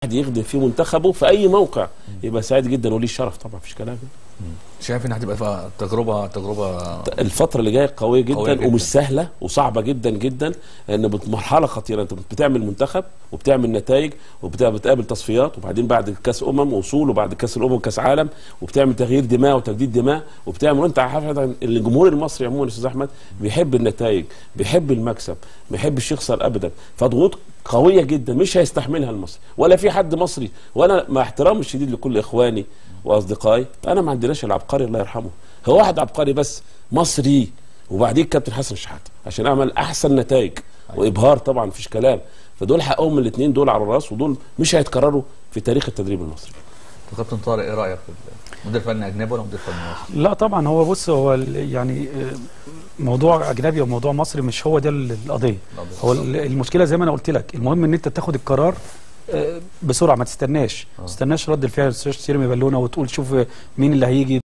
يخدم في منتخبه في اي موقع يبقى سعيد جدا وليه الشرف طبعا مفيش كلام شايف ان هتبقى فيها تجربه تجربه الفترة اللي جاية قوية جدا, قوية جداً. ومش سهلة وصعبة جدا جدا لأن بت- مرحلة خطيرة أنت بتعمل منتخب وبتعمل نتائج وبتقابل تصفيات وبعدين بعد كأس أمم وصول وبعد كأس الأمم كأس عالم وبتعمل تغيير دماء وتجديد دماء وبتعمل وأنت عارف إن الجمهور المصري عموما يا أستاذ أحمد بيحب النتائج بيحب المكسب ما بيحبش يخسر أبدا فضغوط قوية جدا مش هيستحملها المصري ولا في حد مصري وأنا مع احترامي الشديد لكل إخواني واصدقائي انا ما عندناش العبقري الله يرحمه هو واحد عبقري بس مصري وبعدين كابتن حسن شحاته عشان اعمل احسن نتائج وابهار طبعا مفيش كلام فدول حقهم الاثنين دول على الراس ودول مش هيتكرروا في تاريخ التدريب المصري كابتن طارق ايه رايك في مدير فني اجنبي ولا مدير فني مصري؟ لا طبعا هو بص هو ال- يعني آه، موضوع اجنبي وموضوع مصري مش هو ده ال- القضيه هو ال- المشكله زي ما انا قلت لك المهم ان انت تاخد القرار آه، بسرعه ما تستناش ما تستناش رد الفعل تستناش ترمي بالونه وتقول شوف مين اللي هيجي